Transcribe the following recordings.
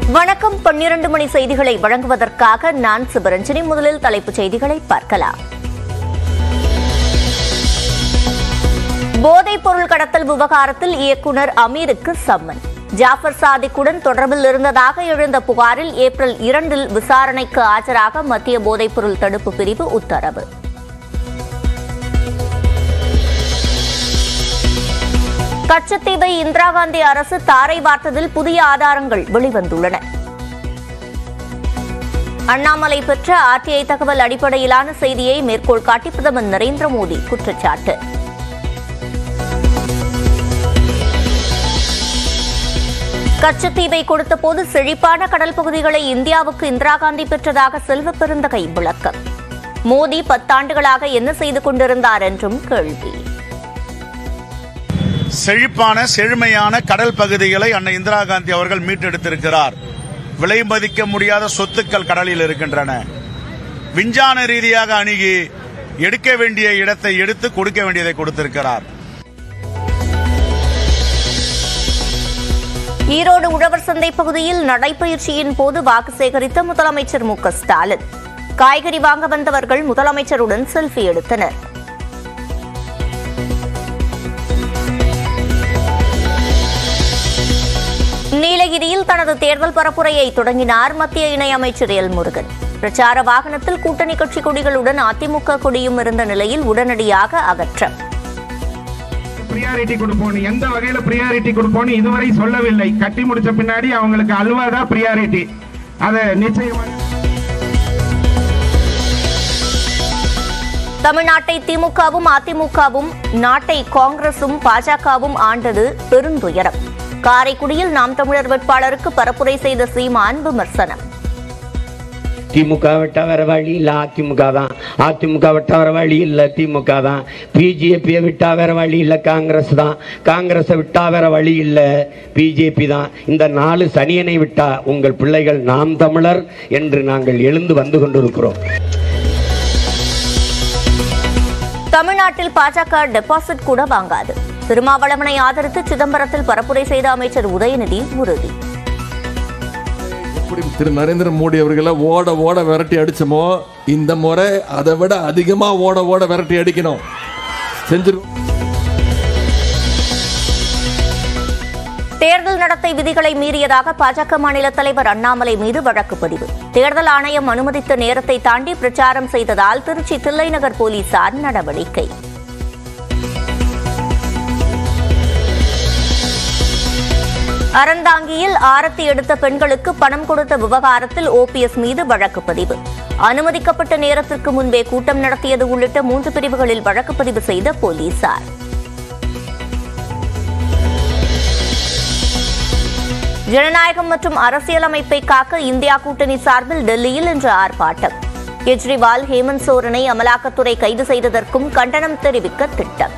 வணக்கம் பன்னிரண்டு மணி செய்திகளை வழங்குவதற்காக நான் சிவரஞ்சனி முதலில் தலைப்புச் செய்திகளை பார்க்கலாம் போதைப் பொருள் கடத்தல் விவகாரத்தில் இயக்குனர் அமீருக்கு சம்மன் ஜாஃபர் சாதிக்குடன் தொடர்பில் இருந்ததாக எழுந்த புகாரில் ஏப்ரல் இரண்டில் விசாரணைக்கு ஆஜராக மத்திய போதைப்பொருள் தடுப்பு பிரிவு உத்தரவு கச்சத்தீவை இந்திரா காந்தி அரசு தாரை வார்த்ததில் புதிய ஆதாரங்கள் வெளிவந்துள்ளன அண்ணாமலை பெற்ற ஆர்டிஐ தகவல் அடிப்படையிலான செய்தியை மேற்கோள் காட்டி பிரதமர் நரேந்திர மோடி குற்றச்சாட்டு கச்சத்தீவை கொடுத்தபோது செழிப்பான கடல் பகுதிகளை இந்தியாவுக்கு இந்திரா காந்தி பெற்றதாக செல்வ பெருந்தகை விளக்கம் மோடி பத்தாண்டுகளாக என்ன செய்து கொண்டிருந்தார் என்றும் கேள்வி செழிப்பான செழுமையான கடல் பகுதிகளை அன்னை இந்திரா காந்தி அவர்கள் மீட்டெடுத்திருக்கிறார் விலை மதிக்க முடியாத சொத்துக்கள் கடலில் இருக்கின்றன விஞ்ஞான ரீதியாக அணுகி எடுக்க வேண்டிய இடத்தை எடுத்து கொடுக்க வேண்டியதை கொடுத்திருக்கிறார் ஈரோடு உழவர் சந்தை பகுதியில் நடைபயிற்சியின் போது வாக்கு சேகரித்த முதலமைச்சர் மு க ஸ்டாலின் காய்கறி வாங்க வந்தவர்கள் முதலமைச்சருடன் செல்ஃபி எடுத்தனர் நீலகிரியில் தனது தேர்தல் பரப்புரையை தொடங்கினார் மத்திய இணையமைச்சர் எல் முருகன் பிரச்சார வாகனத்தில் கூட்டணி கட்சி கொடிகளுடன் அதிமுக கொடியும் இருந்த நிலையில் உடனடியாக அகற்றம் ப்ரியாரிட்டி கொடுப்போம் எந்த வகையில ப்ரியாரிட்டி கொடுப்போம்னு இதுவரை சொல்லவில்லை கட்டி முடிச்ச பின்னாடி அவங்களுக்கு அல்வா தான் ப்ரியாரிட்டி அதை நிச்சயமாக தமிழ்நாட்டை திமுகவும் அதிமுகவும் நாட்டை காங்கிரசும் பாஜகவும் ஆண்டது பெருந்துயரம் காரைக்குடியில் நாம் தமிழர் வேட்பாளருக்கு பரப்புரை செய்த சீமான் விமர்சனம் திமுக விட்டா வேற வழி இல்லை அதிமுக தான் அதிமுக விட்டா வேற வழி இல்லை திமுக தான் பிஜேபியை விட்டா வேற வழி இல்லை காங்கிரஸ் தான் காங்கிரஸை விட்டா வேற வழி இல்லை பிஜேபி தான் இந்த நாலு சனியனை விட்டா உங்கள் பிள்ளைகள் நாம் தமிழர் என்று நாங்கள் எழுந்து வந்து கொண்டிருக்கிறோம் தமிழ்நாட்டில் பாஜக டெபாசிட் கூட வாங்காது திருமாவளவனை ஆதரித்து சிதம்பரத்தில் பரப்புரை செய்த அமைச்சர் உதயநிதி உறுதி எப்படி திரு நரேந்திர மோடி அவர்களை ஓட ஓட விரட்டி அடிச்சோமோ இந்த முறை அதை விட அதிகமா ஓட ஓட விரட்டி அடிக்கணும் செஞ்சிருக்கோம் தேர்தல் நடத்தை விதிகளை மீறியதாக பாஜக மாநில தலைவர் அண்ணாமலை மீது வழக்கு பதிவு தேர்தல் ஆணையம் அனுமதித்த நேரத்தை தாண்டி பிரச்சாரம் செய்ததால் திருச்சி தில்லைநகர் போலீசார் நடவடிக்கை அறந்தாங்கியில் ஆரத்தி எடுத்த பெண்களுக்கு பணம் கொடுத்த விவகாரத்தில் ஓபிஎஸ் மீது வழக்கு பதிவு அனுமதிக்கப்பட்ட நேரத்திற்கு முன்பே கூட்டம் நடத்தியது உள்ளிட்ட மூன்று பிரிவுகளில் வழக்கு பதிவு செய்த போலீசார் ஜனநாயகம் மற்றும் அரசியலமைப்பை காக்க இந்தியா கூட்டணி சார்பில் டெல்லியில் இன்று ஆர்ப்பாட்டம் கெஜ்ரிவால் ஹேமந்த் சோரனை அமலாக்கத்துறை கைது செய்ததற்கும் கண்டனம் தெரிவிக்க திட்டம்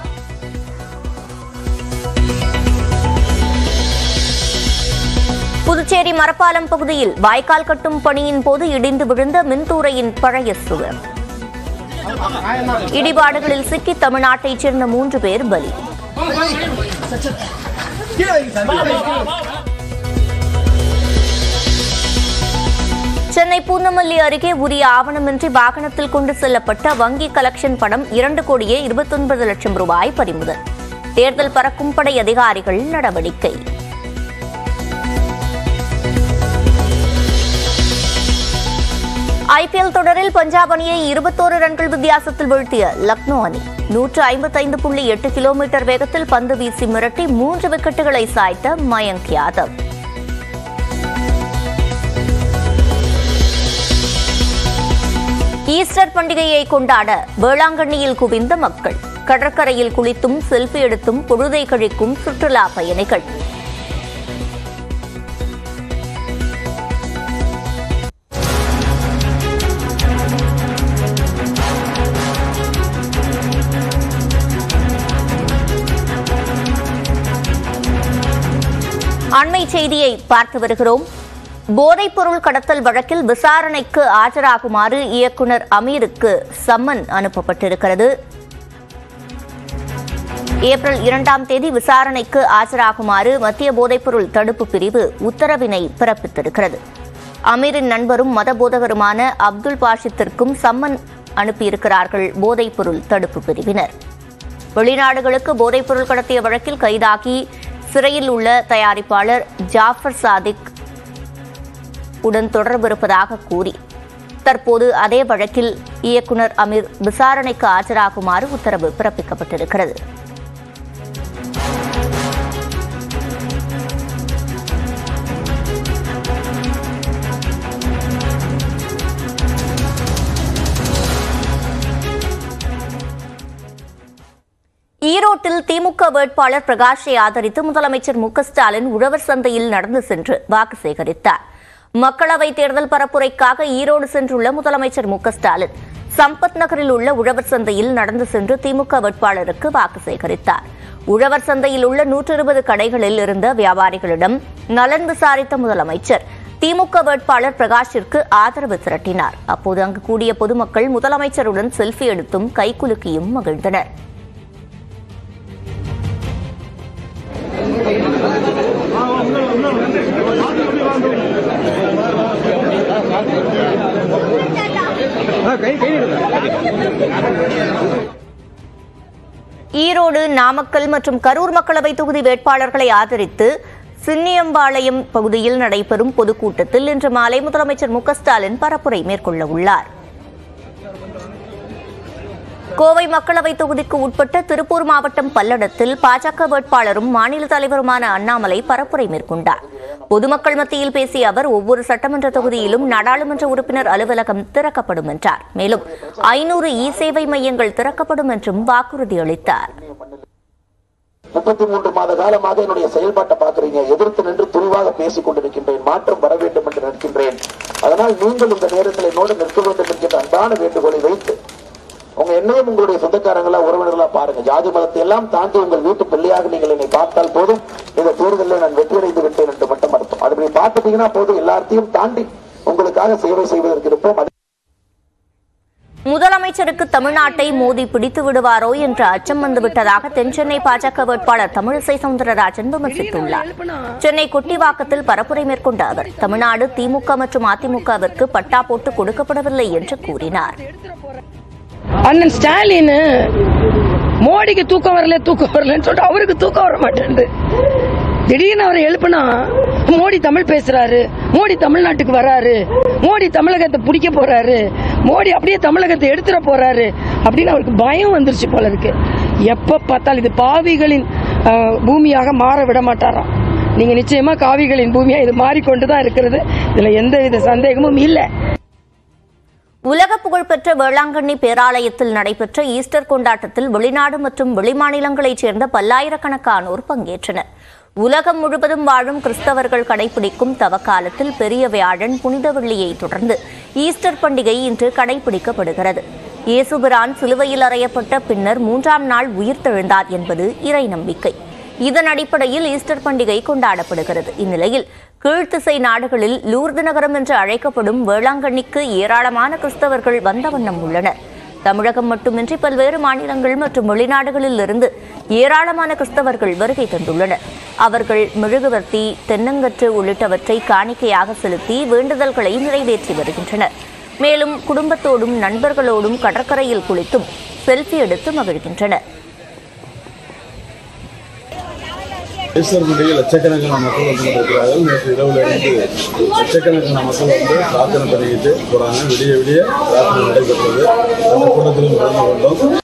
புதுச்சேரி மரப்பாலம் பகுதியில் வாய்க்கால் கட்டும் பணியின் போது இடிந்து விழுந்த மின்தூரையின் பழைய சுவர் இடிபாடுகளில் சிக்கி தமிழ்நாட்டைச் சேர்ந்த மூன்று பேர் பலி சென்னை பூந்தமல்லி அருகே உரிய ஆவணமின்றி வாகனத்தில் கொண்டு செல்லப்பட்ட வங்கி கலெக்ஷன் பணம் இரண்டு கோடியே இருபத்தொன்பது லட்சம் ரூபாய் பறிமுதல் தேர்தல் பறக்கும் படை அதிகாரிகள் நடவடிக்கை ஐபிஎல் தொடரில் பஞ்சாப் அணியை இருபத்தோரு ரன்கள் வித்தியாசத்தில் வீழ்த்திய லக்னோ அணி நூற்று ஐம்பத்தைந்து புள்ளி எட்டு கிலோமீட்டர் வேகத்தில் பந்து வீசி மிரட்டி மூன்று விக்கெட்டுகளை சாய்த்த மயங்க் யாதவ் ஈஸ்டர் பண்டிகையை கொண்டாட வேளாங்கண்ணியில் குவிந்த மக்கள் கடற்கரையில் குளித்தும் செல்ஃபி எடுத்தும் பொழுதை கழிக்கும் சுற்றுலா பயணிகள் அண்மை செய்தியை பார்த்து வருகிறோம் போதைப்பொருள் கடத்தல் வழக்கில் விசாரணைக்கு ஆஜராகுமாறு இயக்குனர் அமீருக்கு சம்மன் அனுப்பப்பட்டிருக்கிறது ஏப்ரல் இரண்டாம் தேதி விசாரணைக்கு ஆஜராகுமாறு மத்திய போதைப்பொருள் தடுப்பு பிரிவு உத்தரவினை பிறப்பித்திருக்கிறது அமீரின் நண்பரும் மத போதகருமான அப்துல் பாஷித்திற்கும் சம்மன் அனுப்பியிருக்கிறார்கள் போதைப்பொருள் தடுப்பு பிரிவினர் வெளிநாடுகளுக்கு போதைப்பொருள் கடத்திய வழக்கில் கைதாகி சிறையில் உள்ள தயாரிப்பாளர் ஜாஃபர் சாதிக் உடன் தொடர்பு இருப்பதாக கூறி தற்போது அதே வழக்கில் இயக்குனர் அமீர் விசாரணைக்கு ஆஜராகுமாறு உத்தரவு பிறப்பிக்கப்பட்டிருக்கிறது ஈரோட்டில் திமுக வேட்பாளர் பிரகாஷை ஆதரித்து முதலமைச்சர் மு க ஸ்டாலின் உழவர் சந்தையில் நடந்து சென்று வாக்கு சேகரித்தார் மக்களவைத் தேர்தல் பரப்புரைக்காக ஈரோடு சென்றுள்ள முதலமைச்சர் மு க ஸ்டாலின் சம்பத் நகரில் உள்ள உழவர் சந்தையில் நடந்து சென்று திமுக வேட்பாளருக்கு வாக்கு சேகரித்தார் உழவர் சந்தையில் உள்ள நூற்று இருபது கடைகளில் இருந்த வியாபாரிகளிடம் நலன் விசாரித்த முதலமைச்சர் திமுக வேட்பாளர் பிரகாஷிற்கு ஆதரவு திரட்டினார் அப்போது அங்கு கூடிய பொதுமக்கள் முதலமைச்சருடன் செல்ஃபி எடுத்தும் கைகுலுக்கியும் மகிழ்ந்தனர் ஈரோடு நாமக்கல் மற்றும் கரூர் மக்களவை தொகுதி வேட்பாளர்களை ஆதரித்து சின்னியம்பாளையம் பகுதியில் நடைபெறும் பொதுக்கூட்டத்தில் இன்று மாலை முதலமைச்சர் மு க ஸ்டாலின் பரப்புரை மேற்கொள்ள உள்ளார் கோவை மக்களவை தொகுதிக்கு உட்பட்ட திருப்பூர் மாவட்டம் பல்லடத்தில் பாஜக வேட்பாளரும் மாநில தலைவருமான அண்ணாமலை பரப்புரை மேற்கொண்டார் பொதுமக்கள் மத்தியில் பேசிய அவர் ஒவ்வொரு சட்டமன்ற தொகுதியிலும் நாடாளுமன்ற உறுப்பினர் அலுவலகம் திறக்கப்படும் என்றார் மேலும் ஐநூறு இ சேவை மையங்கள் திறக்கப்படும் என்றும் வாக்குறுதி அளித்தார் முப்பத்தி மூன்று மாத காலமாக என்னுடைய செயல்பாட்டை பார்க்கிறீங்க எதிர்த்து நின்று துணிவாக பேசிக் கொண்டிருக்கின்றேன் மாற்றம் வர வேண்டும் என்று நிற்கின்றேன் அதனால் நீங்கள் இந்த நேரத்தில் என்னோடு நிற்க வேண்டும் என்கின்ற அன்பான வேண்டுகோளை வைத்து உங்க என்னையும் உங்களுடைய சொந்தக்காரங்களா உறவினர்களா பாருங்க ஜாதி மதத்தை எல்லாம் தாண்டி உங்கள் வீட்டு பிள்ளையாக நீங்கள் என்னை பார்த்தால் போதும் இந்த தேர்தலில் நான் வெற்றியடைந்து விட்டேன் என்று மட்டும் அர்த்தம் அப்படி பார்த்துட்டீங்கன்னா போதும் எல்லாத்தையும் தாண்டி உங்களுக்காக சேவை செய்வதற்கு இருப்போம் அதே முதலமைச்சருக்கு தமிழ்நாட்டை மோதி பிடித்து விடுவாரோ என்ற அச்சம் வந்துவிட்டதாக தென்சென்னை பாஜக வேட்பாளர் தமிழிசை சவுந்தரராஜன் விமர்சித்துள்ளார் சென்னை கொட்டிவாக்கத்தில் பரப்புரை மேற்கொண்ட அவர் தமிழ்நாடு திமுக மற்றும் அதிமுகவிற்கு பட்டா போட்டு கொடுக்கப்படவில்லை என்று கூறினார் அண்ணன் ஸ்டாலின் மோடிக்கு தூக்கம் வரல தூக்கம் வரலன்னு சொல்லிட்டு அவருக்கு தூக்கம் வர மாட்டேன் திடீர்னு அவரை எழுப்புனா மோடி தமிழ் பேசுறாரு மோடி தமிழ்நாட்டுக்கு வராரு மோடி தமிழகத்தை பிடிக்க போறாரு மோடி அப்படியே தமிழகத்தை எடுத்துட போறாரு அப்படின்னு அவருக்கு பயம் வந்துருச்சு போல இருக்கு எப்ப பார்த்தாலும் இது பாவிகளின் அஹ், பூமியாக மாற விட மாட்டாராம் நீங்க நிச்சயமா காவிகளின் பூமியா இது மாறிக்கொண்டுதான் இருக்கிறது இதுல எந்தவித சந்தேகமும் இல்லை உலக புகழ்பெற்ற வேளாங்கண்ணி பேராலயத்தில் நடைபெற்ற ஈஸ்டர் கொண்டாட்டத்தில் வெளிநாடு மற்றும் வெளிமாநிலங்களைச் சேர்ந்த பல்லாயிரக்கணக்கானோர் பங்கேற்றனர் உலகம் முழுவதும் வாழும் கிறிஸ்தவர்கள் கடைபிடிக்கும் தவக்காலத்தில் பெரிய வியாழன் புனித வெள்ளியை தொடர்ந்து ஈஸ்டர் பண்டிகை இன்று கடைபிடிக்கப்படுகிறது இயேசுபிரான் சிலுவையில் அறையப்பட்ட பின்னர் மூன்றாம் நாள் உயிர்த்தெழுந்தார் என்பது இறை நம்பிக்கை இதன் அடிப்படையில் ஈஸ்டர் பண்டிகை கொண்டாடப்படுகிறது இந்நிலையில் கீழ்த்திசை நாடுகளில் லூர்து நகரம் என்று அழைக்கப்படும் வேளாங்கண்ணிக்கு ஏராளமான கிறிஸ்தவர்கள் வந்த வண்ணம் உள்ளனர் தமிழகம் மட்டுமின்றி பல்வேறு மாநிலங்கள் மற்றும் வெளிநாடுகளில் இருந்து ஏராளமான கிறிஸ்தவர்கள் வருகை தந்துள்ளனர் அவர்கள் மெழுகுவர்த்தி தென்னங்கற்று உள்ளிட்டவற்றை காணிக்கையாக செலுத்தி வேண்டுதல்களை நிறைவேற்றி வருகின்றனர் மேலும் குடும்பத்தோடும் நண்பர்களோடும் கடற்கரையில் குளித்தும் செல்ஃபி எடுத்து மகிழ்கின்றனர் ஈஸ்டர் பண்டிகை லட்சக்கணக்கான மக்கள் வந்து கொண்டிருக்கிறார்கள் நேற்று இரவுல இருந்து லட்சக்கணக்கான மக்கள் வந்து பிரார்த்தனை பண்ணிக்கிட்டு போறாங்க விடிய விடிய பிரார்த்தனை நடைபெற்றது அந்த கூட்டத்திலும் கலந்து கொண்டோம்